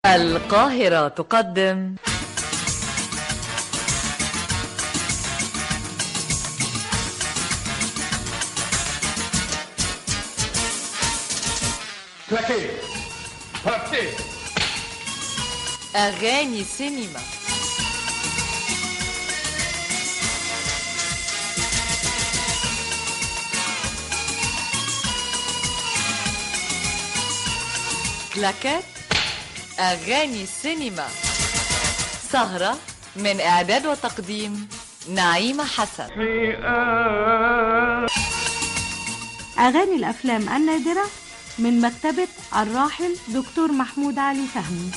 القاهرة تقدم Claquez Partez أغاني سينما كلاكات أغاني سينما سهرة من إعداد وتقديم نعيمة حسن أغاني الأفلام النادرة من مكتبة الراحل دكتور محمود علي فهمي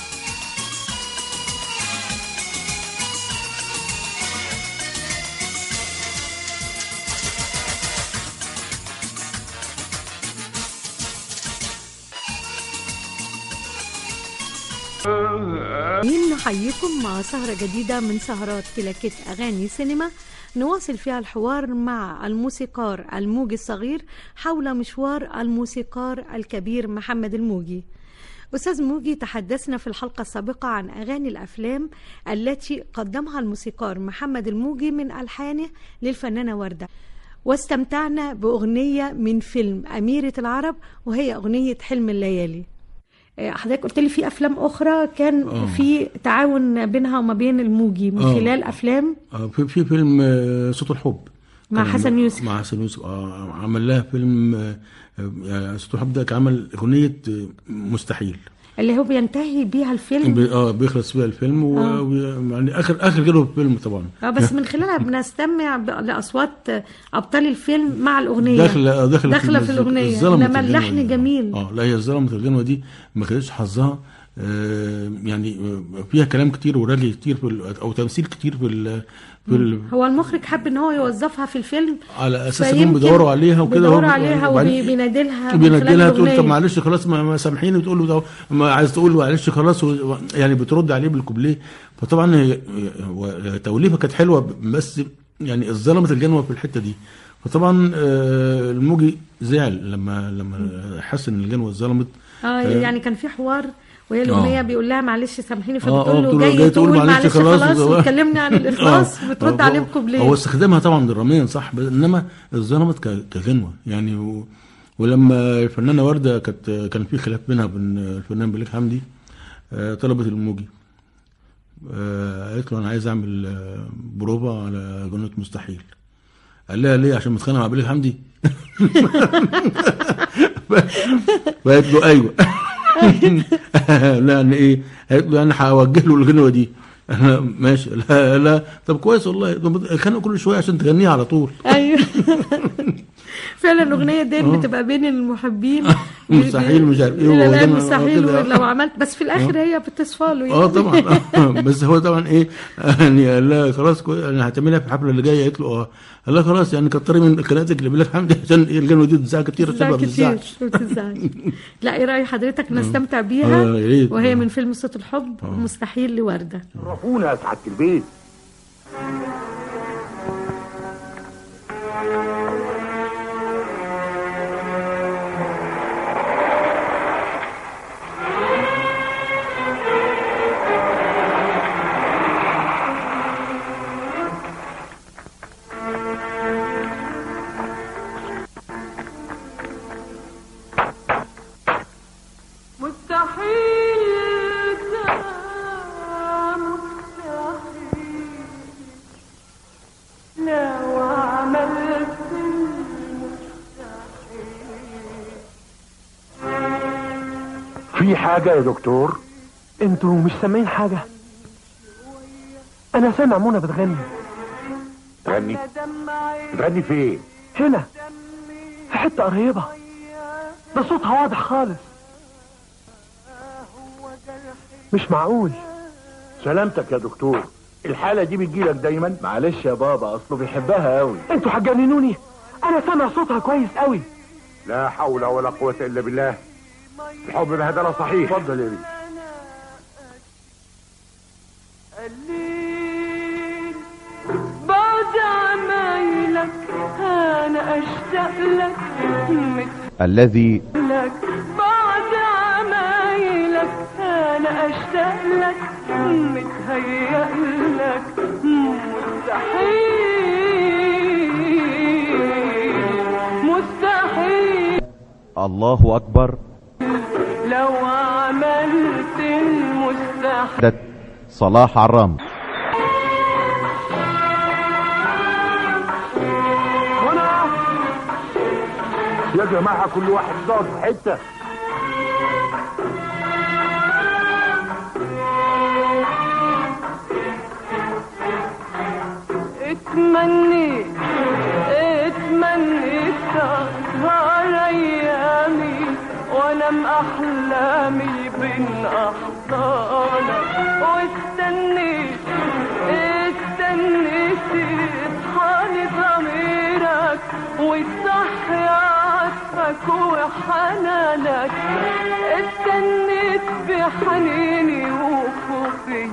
مين نحييكم مع سهرة جديدة من سهرات كلاكيت أغاني سينما نواصل فيها الحوار مع الموسيقار الموجي الصغير حول مشوار الموسيقار الكبير محمد الموجي أستاذ موجي تحدثنا في الحلقة السابقة عن أغاني الأفلام التي قدمها الموسيقار محمد الموجي من ألحانه للفنانة وردة واستمتعنا بأغنية من فيلم أميرة العرب وهي أغنية حلم الليالي آه، حضرتك قلت لي في افلام اخرى كان آه. في تعاون بينها وما بين الموجي من آه. خلال افلام آه، في في فيلم آه، صوت الحب مع كان- حسن يوسف. مع حسن يوسف آه عمل لها فيلم آه، آه، صوت الحب ده كان عمل اغنيه آه، مستحيل اللي هو بينتهي بيها الفيلم بي- اه بيخلص فيها الفيلم و... آه. و... يعني اخر اخر كده في الفيلم طبعا اه بس من خلالها بنستمع ب- لاصوات ابطال الفيلم مع الاغنيه داخله آه، داخله داخله في المزيكا. الاغنيه اتظلمت انما الغنوة اللحن دي. جميل اه لا هي اتظلمت الغنوه دي ما خدتش حظها آه يعني آه، فيها كلام كتير ورغي كتير في ال... او تمثيل كتير في ال... في ال... هو المخرج حب ان هو يوظفها في الفيلم على اساس فيمكن انهم بيدوروا عليها وكده بيدوروا وب- عليها وبعدين- وبينادلها من بينادلها خلال تقول طب الأغنية. معلش خلاص ما ما سامحيني بتقول له ده ما عايز تقول له معلش خلاص و- يعني بترد عليه بالكوبليه فطبعا هي هو توليفه كانت حلوه بس يعني اتظلمت الجنوه في الحته دي فطبعا آه، الموجي زعل لما لما حس ان الجنوه اتظلمت اه يعني كان في حوار وهي الاغنيه آه. بيقول لها معلش سامحيني آه، فبتقول آه، له بتقول له جاي تقول معلش خلاص و- وتكلمني عن الاخلاص آه. وترد آه، عليه هو- بكوبليه هو استخدمها طبعا دراميا صح بس انما اتظلمت ك- كغنوه يعني و... ولما الفنانه ورده كانت كان في خلاف بينها وبين الفنان بليغ حمدي آه، طلبت الموجي آه، قالت له انا عايز اعمل آه، بروفا على جنة مستحيل قال لها ليه عشان متخانق مع بليغ حمدي فقالت له ايوه لا انا ايه قالت له انا هوجه له الغنوه دي انا ماشي لا لا طب كويس والله طب خانق كل شويه عشان تغنيها على طول ايوه فعلا الاغنيه دي بتبقى بين المحبين مستحيل مش عارف ايه لا لا وبعدين- مستحيل كده. لو عملت بس في الاخر هي بتصفى له يعني. اه طبعا آه، بس هو طبعا ايه يعني قال لها خلاص كويس انا هتعملها في الحفله اللي جايه قالت له اه قال لها خلاص يعني كتري من قناتك لبليغ حمدي عشان إيه الغنوه دي تزعل كتير عشان لا ما كتير بتزعلش ما بتزعلش لا ايه راي حضرتك نستمتع بيها آه، يا ريت. وهي آه. من فيلم صوت الحب مستحيل لورده عرفونا يا سعادة البيت مستحيل ده مستحيل لو عملت في حاجة يا دكتور انتوا مش سامعين حاجة انا سامع منى بتغني تغني دمعي تغني فين هنا في حتة قريبة ده صوتها واضح خالص مش معقول سلامتك يا دكتور الحالة دي بتجيلك دايما معلش يا بابا اصله بيحبها قوي انتوا هتجننوني انا سامع صوتها كويس قوي لا حول ولا قوة الا بالله الحب بهدلة صحيح اتفضل يا بيه قليل بعد عمايلك انا اشتاق لك الذي مثلك بعد عمايلك انا اشتاق لك متهيأ لك مستحيل مستحيل الله أكبر لو عملت المستحيل ده صلاح عرام هنا يا جماعة كل واحد يقعد في حتة اتمنيت اتمنيت تسهر ايامي وانام احلامي بين احضانك واستنيت استنيت تصحاني ضميرك وتصحي عطفك وحنانك استنيت بحنيني وخوفي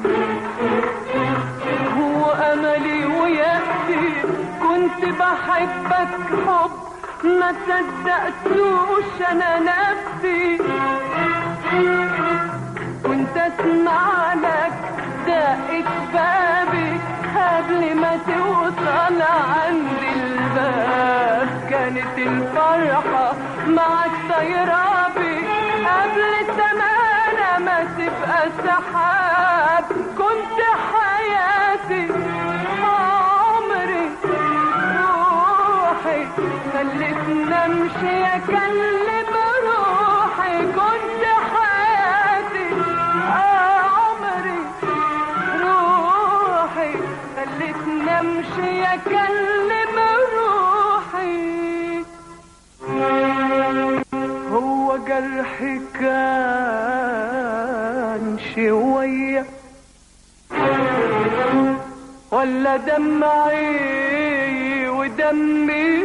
هو املي ويأسي كنت بحبك حب ما صدقتوش انا نفسي كنت اسمع لك دقت بابي قبل ما توصل عند الباب كانت الفرحة معك طايرة بي قبل زمان ما تبقى سحاب كنت حياتي عمري روحي خلتني امشي اكلم روحي كنت حياتي عمري روحي خلتني امشي اكلم روحي هو جرحي كان شويه ولا دمعي ودمي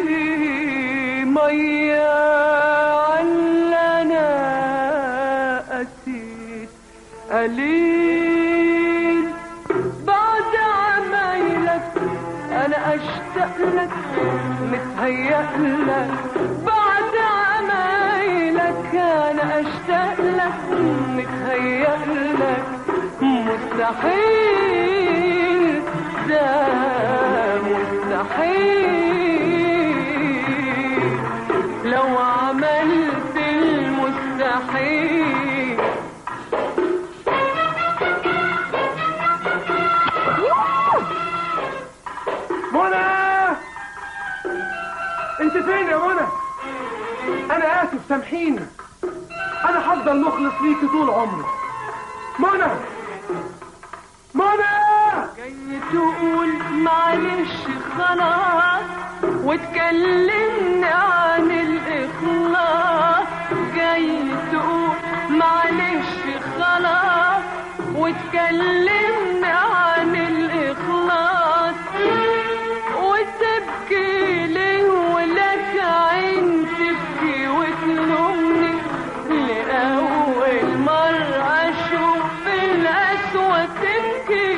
مية ولا أنا أسيت قليل بعد عمايلك أنا أشتاق لك متهيأ لك بعد عمايلك أنا أشتاق لك متهيأ لك مستحيل ده مستحيل لو عملت المستحيل منى انت فين يا منى انا اسف سامحيني انا هفضل مخلص ليكي طول عمري منى منى جاي تقول معلش خلاص وتكلمني عن الإخلاص جاي تقول معلش خلاص وتكلمني عن الإخلاص وتبكي ليه ولك عين تبكي وتلومني لأول مرة أشوف الأسوأ تبكي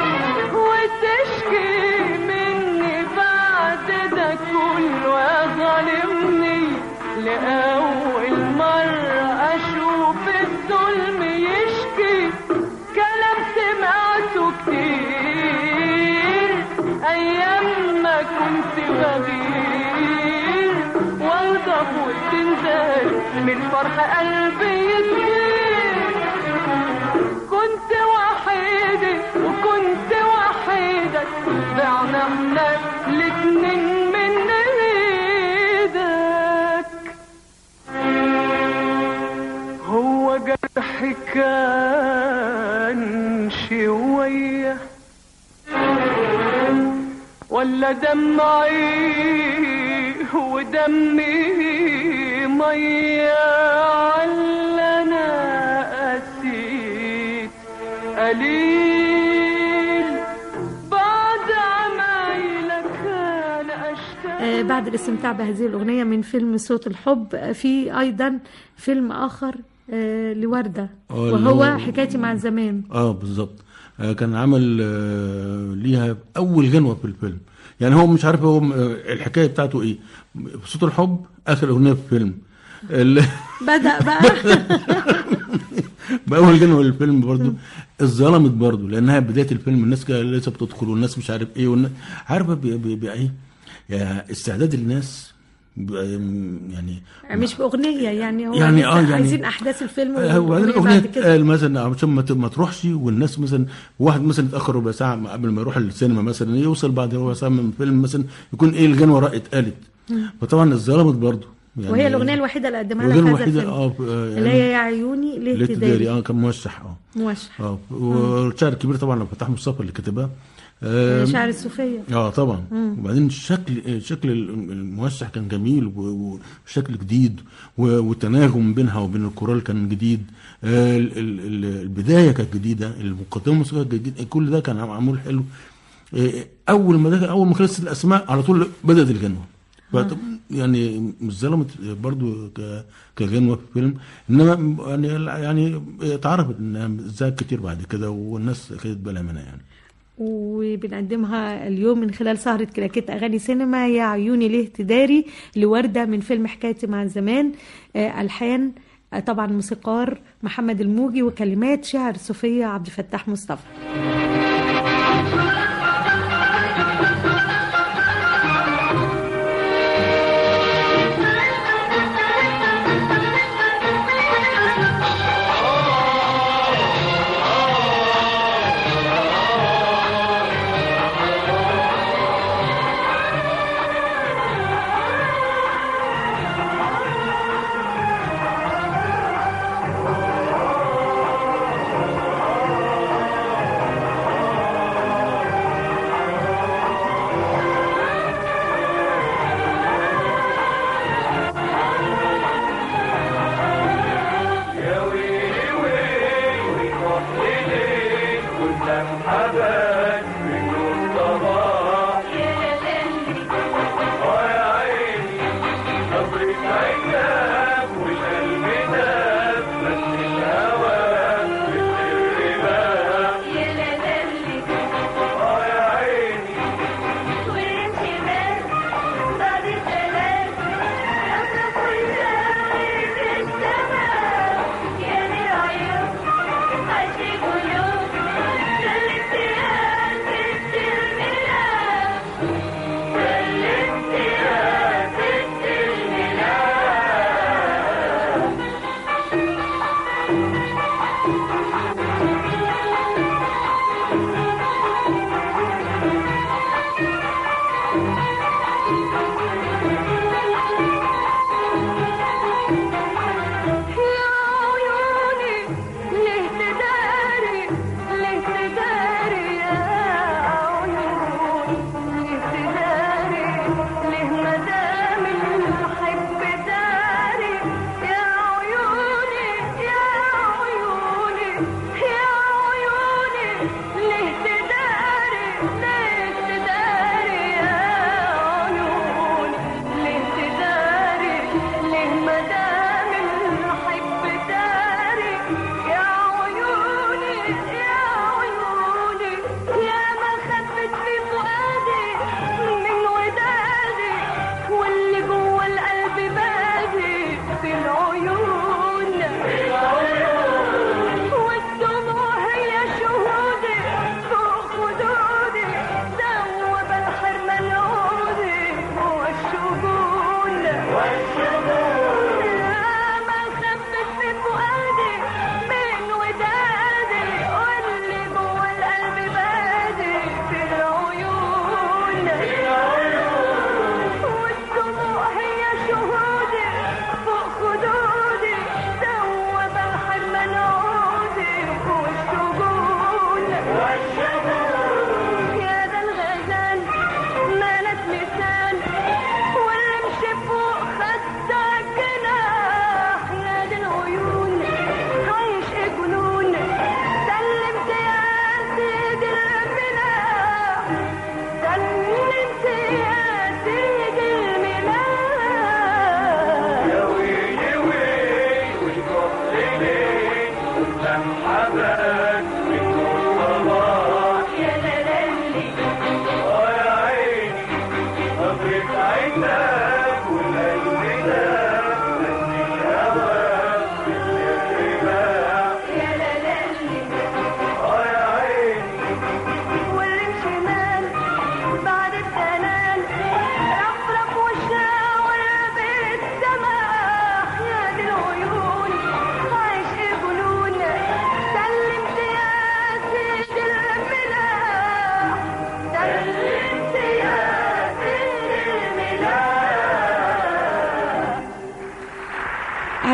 وتشكي مني بعد ده كله يا ظالمني لأول مرة أشوف الظلم يشكي كلام سمعته كتير أيام ما كنت بغير واغضب وتنزل من فرح قلبي يطير كنت وحيدة وكنت وحيدة ضعنا احنا الاتنين من ايدك هو جرحي كان شوية ولا دمعي ودمي مية ولا انا قسيت قليل بعد عمايلك انا اشتاق آه، بعد الاستمتاع بهذه الأغنية من فيلم صوت الحب آه، في أيضا فيلم آخر آه، لوردة آه، اللي وهو هو- حكايتي مع الزمان اه بالظبط آه كان عمل آه ليها اول غنوه في الفيلم يعني هو مش عارف هو م- آه، الحكايه بتاعته ايه صوت الحب اخر اغنيه في الفيلم ال- بدأ بقى باول جنوه الفيلم برضو اتظلمت برضو لانها بدايه الفيلم الناس كانت لسه بتدخل والناس مش عارف ايه والناس عارفه بي- بي- بي- ايه يعني استعداد الناس بيبقى يعني مش باغنيه يعني هو يعني لسه آه يعني- عايزين احداث الفيلم آه، وبعدين والأغنية الاغنيه بعد كده تتقال مثلا عشان ما ت- ما تروحش والناس مثلا واحد مثلا يتاخر ربع ساعه قبل ما يروح السينما مثلا يوصل بعد ربع ساعه من الفيلم مثلا يكون ايه الجنوه رأ- اتقالت فطبعا اتظلمت برضه يعني وهي الاغنيه الوحيده اللي قدمها لها الأغنية في هذا الوحيدة الفيلم اه آه، اللي هي يا عيوني ليه ليه تداري تداري اه كان موشح اه موشح اه والشعر الكبير طبعا لو فتح مصطفى اللي كتبها آه، شعر الصوفيه اه طبعا وبعدين الشكل شكل الموشح كان جميل و- وشكل جديد و- والتناغم بينها وبين الكورال كان جديد آه، ال- ال- ال- البدايه كانت جديده المقدمه الموسيقيه كانت جديده كل ده كان معمول حلو آه، اول ما ده اول ما خلصت الاسماء على طول بدات الجنوه فط- يعني مش ظلمت برضو ك- كغنوه في الفيلم انما يعني يعني اتعرفت انها ازاي كتير بعد كده والناس خدت بالها منها يعني وبنقدمها اليوم من خلال سهرة كلاكيت أغاني سينما يا عيوني ليه تداري لوردة من فيلم حكايتي مع زمان آه، ألحان آه، طبعا موسيقار محمد الموجي وكلمات شعر صوفية عبد الفتاح مصطفى Yeah.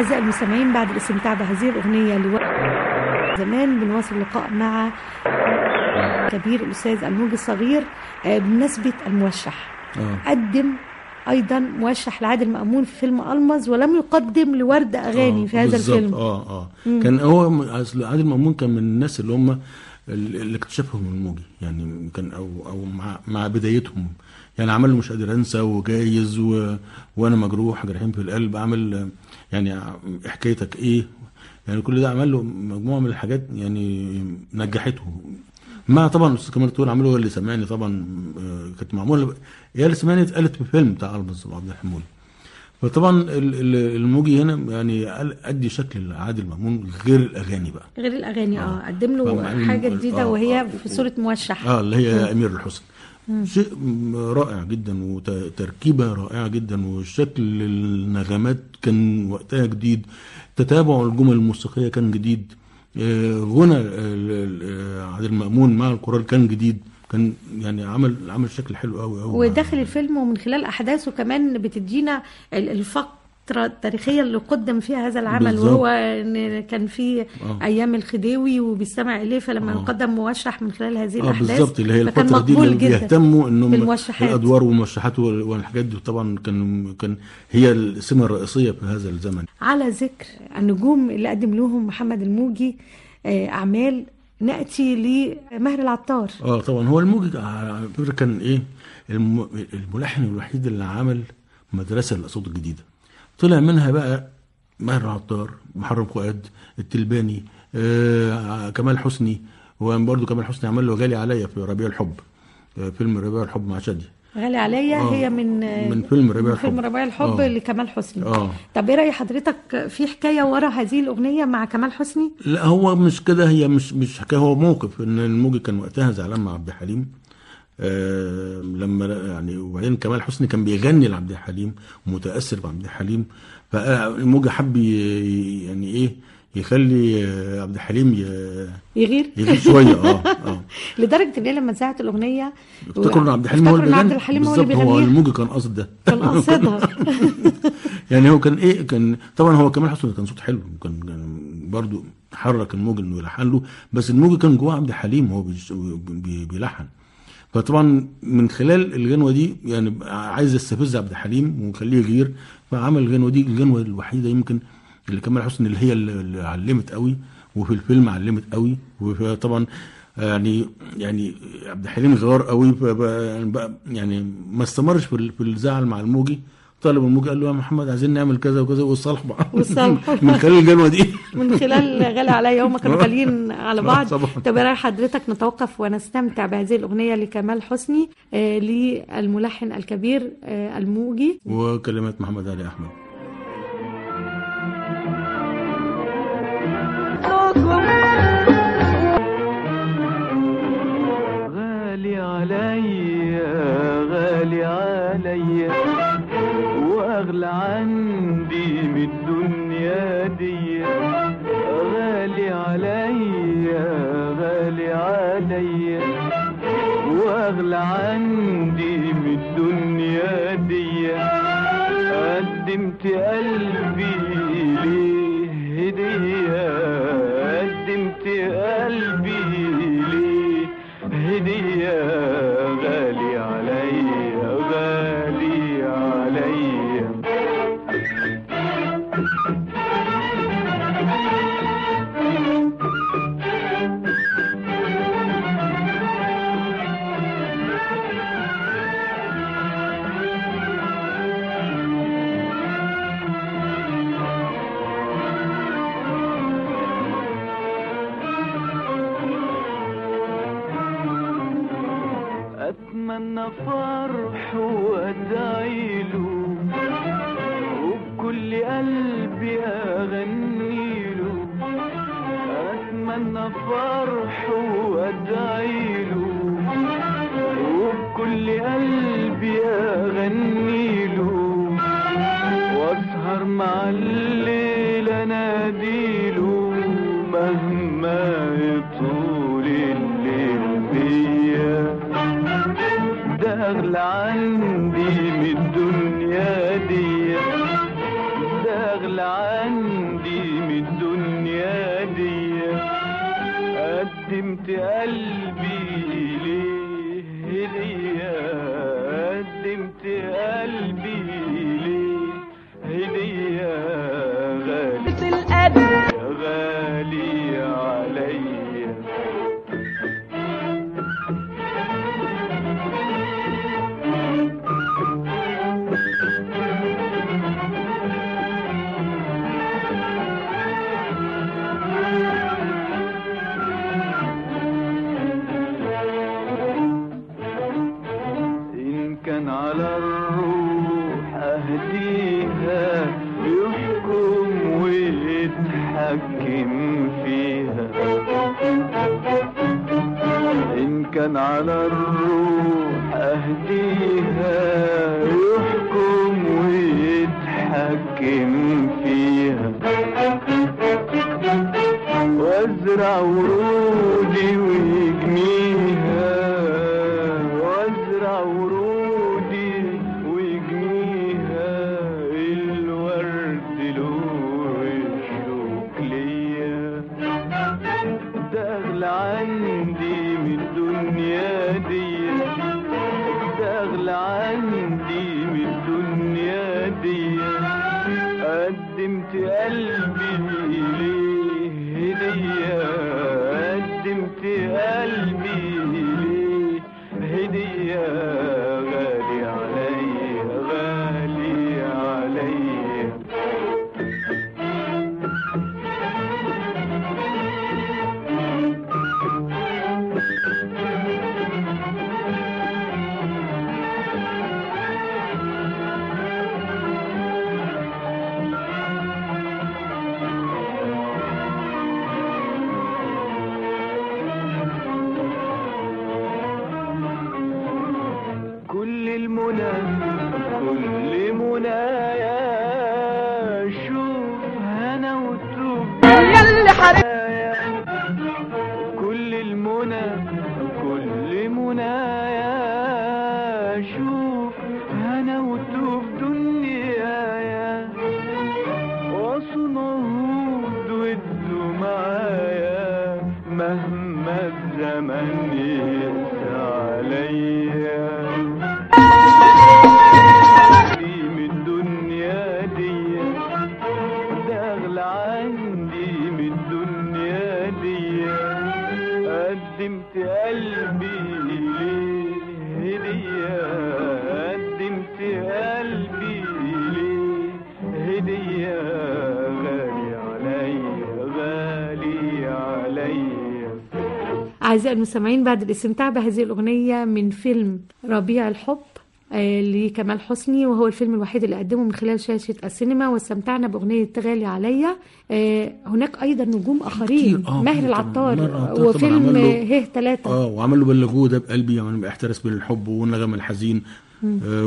أعزائي المستمعين بعد الاستمتاع بهذه الأغنية لوقت زمان بنواصل اللقاء مع كبير الأستاذ الموجي الصغير آه، بمناسبة الموشح اه قدم أيضا موشح لعادل مأمون في فيلم ألمظ ولم يقدم لوردة أغاني آه، في هذا بالظبط، الفيلم اه اه كان هو م- اصل عادل مأمون كان من الناس اللي هم ال- اللي اكتشفهم الموجي يعني كان او او مع مع بدايتهم يعني عمل له مش قادر انسى وجايز و... وانا مجروح جرحين في القلب عمل آه، يعني ع- حكايتك ايه يعني كل ده عمل له مجموعه من الحاجات يعني نجحته مع طبعا استاذ كمال طول عمله هو اللي سمعني طبعا آه، كانت معموله هي اللي سمعني اتقالت في فيلم بتاع البز عبد الحمولي فطبعا ال- ال- الموجي هنا يعني قال- ادي شكل لعادل مأمون غير الاغاني بقى غير الأغاني اه آه. قدم له فمع- حاجة جديدة آه، وهي آه. في صورة موشح اه اللي هي امير الحسن شيء م- رائع جدا وتركيبه رائعه جدا وشكل النغمات كان وقتها جديد تتابع الجمل الموسيقيه كان جديد آه، غنى ال- ال- آه، عادل مأمون مع القرآن كان جديد كان يعني عمل عمل شكل حلو قوي قوي وداخل الفيلم ومن خلال احداثه كمان بتدينا ال- الفتره التاريخيه اللي قدم فيها هذا العمل بالظبط. وهو ان كان في آه. ايام الخديوي وبيستمع اليه فلما آه. قدم موشح من خلال هذه اه الاحداث بالظبط اللي هي فكان الفتره دي مقبول اللي جدا بيهتموا انهم بالموشحات. الادوار والموشحات وال- والحاجات دي طبعا كان كان هي السمه الرئيسيه في هذا الزمن على ذكر النجوم اللي قدم لهم محمد الموجي آه، اعمال ناتي لمهر العطار اه طبعا هو الموجي على فكره كان ايه الم- الملحن الوحيد اللي عمل مدرسه للاصوات الجديده طلع منها بقى ماهر العطار محرم فؤاد التلباني آه كمال حسني وبرضه كمال حسني عمل له غالي عليا في ربيع الحب آه فيلم ربيع الحب مع شادي غالي عليا آه، هي من من فيلم ربيع من فيلم الحب. ربيع الحب آه. لكمال حسني اه طب ايه راي حضرتك في حكايه ورا هذه الاغنيه مع كمال حسني لا هو مش كده هي مش مش حكايه هو موقف ان الموجي كان وقتها زعلان مع عبد الحليم آه لما يعني وبعدين كمال حسني كان بيغني لعبد الحليم ومتاثر بعبد الحليم فالموجي حب ي- يعني ايه يخلي آه، عبد الحليم ي- يغير يغير شويه اه اه لدرجه ان هي لما ذاعت الاغنيه افتكروا ان عبد الحليم هو افتكروا اللي ان عبد بيغني الحليم هو اللي بالظبط هو بيغنيها الموجي كان قاصد ده كان قاصدها يعني هو كان ايه كان طبعا هو كمال حسني كان صوت حلو كان كان برضه حرك الموج انه يلحن له بس الموج كان جواه عبد الحليم هو بيش- بي- بيلحن فطبعا من خلال الغنوه دي يعني عايز يستفز عبد الحليم ويخليه يغير فعمل الغنوه دي الغنوه الوحيده يمكن اللي كمال حسني اللي هي اللي اللي علمت قوي وفي الفيلم علمت قوي وطبعا يعني يعني عبد الحليم غار قوي فبقى- بقى- يعني ما استمرش في ال- في الزعل مع الموجي طالب الموجي قال له يا محمد عايزين نعمل كذا وكذا والصالح بقى والصالحوا. من خلال الجنوه دي من خلال غالي عليا هما كانوا غاليين على بعض طبعا. طب ايه راي حضرتك نتوقف ونستمتع بهذه الاغنيه لكمال حسني آه للملحن الكبير آه الموجي وكلمات محمد علي احمد غالي عليا غالي عليا واغلى عندي من الدنيا دي غالي عليا غالي عليا واغلى عندي من الدنيا دي قدمت قلبي ليه هدية قدمت قلبي ليه هدية غالي عليا غالي عليا اتمنى فرح وادعي له وبكل قلبي اغني له اتمنى فرح وادعي له وبكل قلبي اغني له واسهر مع الليل اناديله مهما يطول الليل بيا ده اغلى عندي من الدنيا دي ده اغلى عندي قدمت قلبي ليه هدية قدمت قلبي ليه هدية غالي غالي عليا إن كان على الروح أهديها يحكم ويتحكم فيها إن كان على الروح أهديها يحكم ويتحكم فيها وازرع ورودي ويجنيها وازرع ورودي ويجنيها الورد له الشوك ليا ده اغلى عندي من الدنيا دي ده اغلى عندي من الدنيا دي قدمت قلبي ليه هدية قدمت قلبي ليه هدية غالي عليا غالي عليا كل المنى كل منايا شوف هنا وتوب يلي حريا كل المنى كل منايا شوف هنا وتوب دنيايا وصنهود ودوا معايا مهما الزمن يقسى عليا دي من الدنيا دي ده اغلى عندي من الدنيا دي قدمت قلبي ليه هدية قدمت قلبي ليه هدية غالي عليا غالي عليا أعزائي المستمعين بعد الاستمتاع بهذه الأغنية من فيلم ربيع الحب آه، لكمال حسني وهو الفيلم الوحيد اللي قدمه من خلال شاشة السينما واستمتعنا بأغنية غالي عليا آه، هناك أيضا نجوم آخرين كتير، آه، ماهر كتير طبعاً. العطار ماهر العطار طبعاً وفيلم عمل له- هيه ثلاثة اه وعمل له بلغوه ده بقلبي يعني احترس بين الحب والنغم الحزين آه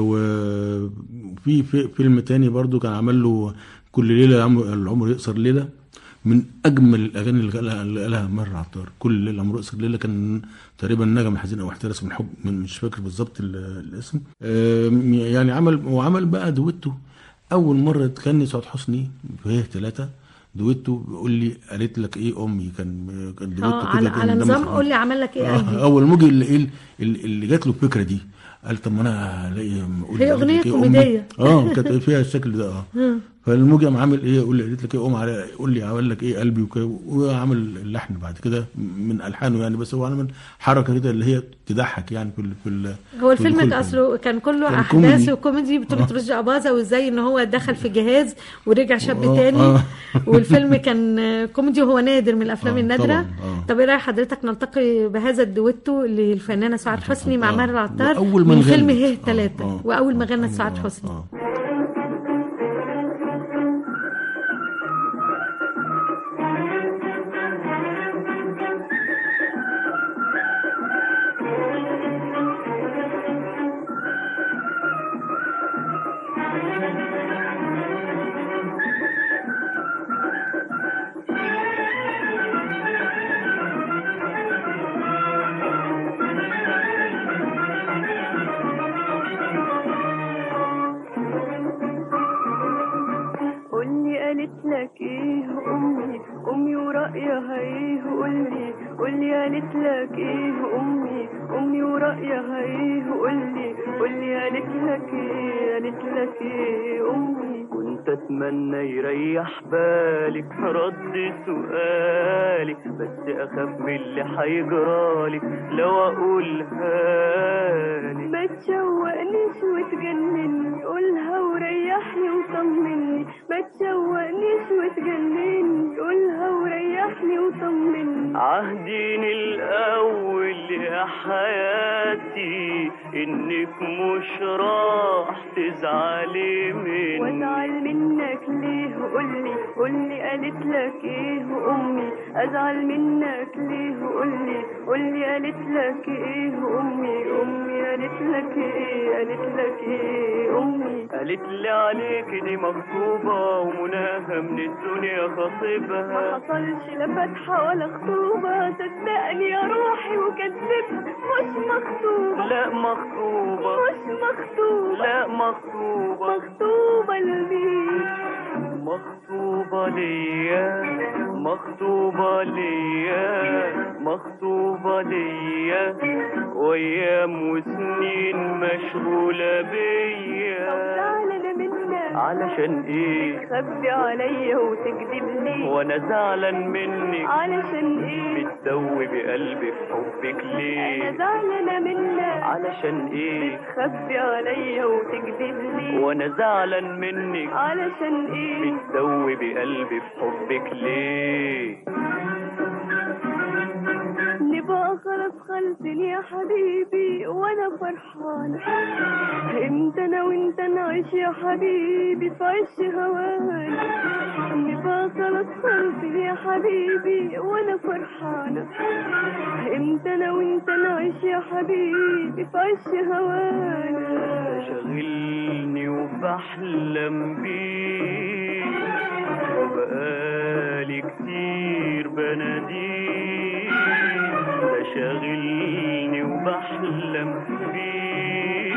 وفي في فيلم تاني برضو كان عمل له كل ليله العمر, العمر يقصر ليله من اجمل الاغاني اللي قالها, اللي قالها مر عطار كل ليله العمر يقصر ليله كان تقريبا النغم الحزين او احترس من الحب من مش فاكر بالظبط ال- الاسم آه يعني عمل وعمل بقى دويتو اول مره تغني سعاد حسني في هيه ثلاثه دويتو بيقول لي قالت لك ايه امي كان كان دويتو اه كده على, كان على دمه نظام خفيف. قول لي عمل لك ايه آه، قلبي اول موجي اللي ايه اللي, اللي جات له الفكره دي قال طب ما انا الاقي أقول هي قالت أغنية لك إيه أمي؟ كوميدية. اه كانت فيها الشكل ده اه فالموجي قام عامل ايه يقول لي قالت لك ايه قوم على قول لي عمل لك ايه قلبي وكده وعمل اللحن بعد كده من الحانه يعني بس هو عمل حركه كده اللي هي تضحك يعني في ال في ال هو الفيلم في ده اصله كان كله كان احداث كوميدي. وكوميدي بطولة آه. رشدي اباظه وازاي ان هو دخل في جهاز ورجع شاب آه، تاني آه. والفيلم كان آه، كوميدي وهو نادر من الافلام آه، النادره طبعاً، آه. طب ايه رايك حضرتك نلتقي بهذا الدويتو للفنانه سعاد حسني مع آه. ماهر العطار وأول ما من فيلم نغنت. هيه آه، ثلاثه آه. واول ما آه، غنت آه، سعاد آه، حسني آه. قولي قالت لك ايه امي امي ورأيها ايه قولي قولي قالت لك ايه امي امي ورأيها ايه قولي قولي قالت لك ايه قالت لك ايه امي كنت اتمنى يريح بالك رد سؤالي بس اخاف من اللي هيجرالي لو اقولها لي ما تشوقنيش وتجنني قولها وريحني وطمني ما تشوقنيش وتجنني قولها وريحني وطمني عهدين الاول يا حياتي انك مش راح تزعلي مني وازعل منك ليه قولي قولي قالت لك ايه امي ازعل منك ليه قولي قولي قالت لك ايه امي امي قالت لك ايه قالت لك ايه امي قالت لي عليك دي مخطوبة ومناها من الدنيا ما خطيبها حصلش لا فتحة ولا خطوبة صدقني يا روحي وكذبها مش مخطوبة لا مخطوبة مش مخطوبة لا مخطوبة مخطوبة لمين مخطوبة ليا مخطوبة ليا مخطوبة ليا وأيام وسنين مشغولة بيا زعلانة منك علشان ايه تخبي عليا وتكذب ليه وانا زعلان منك علشان ايه بتدوي بقلبي في حبك انا ليه زعلانة منك علشان ايه تخبي عليا وتكذب ليه وانا زعلان منك علشان ايه بتدوي بقلبي في حبك ليه نبقى خلاص خلصني يا حبيبي وانا فرحانة امتى انا وانت نعيش يا حبيبي في عش هوانا نبقى خلاص خلصني يا حبيبي وانا فرحانة امتى انا وانت نعيش يا حبيبي في عش هوانا شغلني وبحلم بيه وبقالي كتير بناديه ده شاغلني وبحلم بيه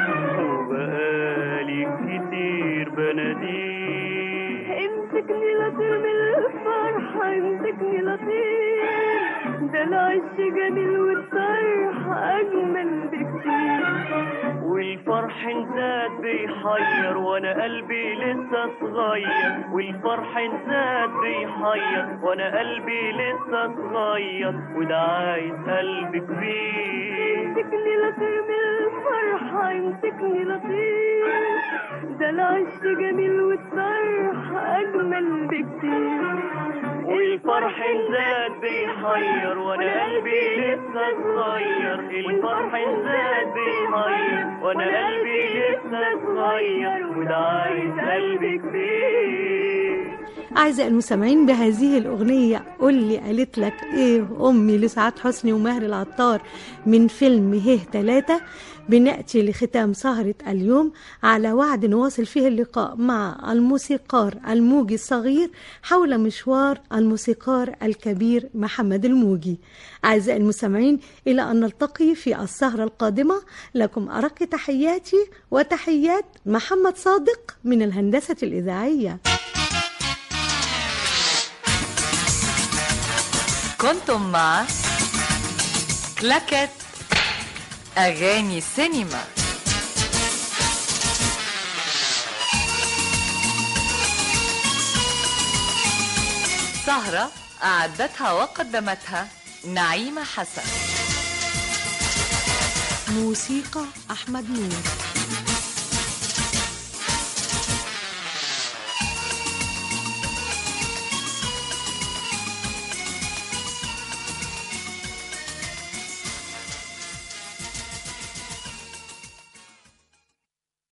وبقالي كتير بناديه امسكني لطير من الفرحة امسكني لطير ده العش جميل والطرحة أجمل بكتير والفرح انزاد بيحير وانا قلبي لسه صغير والفرح انزاد بيحير وانا قلبي لسه صغير وده عايز قلب كبير امسكني لطير من الفرحة امسكني لطير ده العش جميل والطرحة أجمل بكتير والفرح انزاد بيحير وانا قلبي لسه صغير الفرح انزاد بيحير وانا قلبي لسه صغير وده عايز قلب كبير أعزائي المستمعين بهذه الأغنية قول لي قالت لك إيه أمي لسعاد حسني وماهر العطار من فيلم هيه تلاتة بنأتي لختام سهرة اليوم على وعد نواصل فيه اللقاء مع الموسيقار الموجي الصغير حول مشوار الموسيقار الكبير محمد الموجي أعزائي المستمعين إلى أن نلتقي في السهرة القادمة لكم أرق تحياتي وتحيات محمد صادق من الهندسة الإذاعية كنتم مع كلاكت أغاني سينما سهرة أعدتها وقدمتها نعيمة حسن موسيقى أحمد نور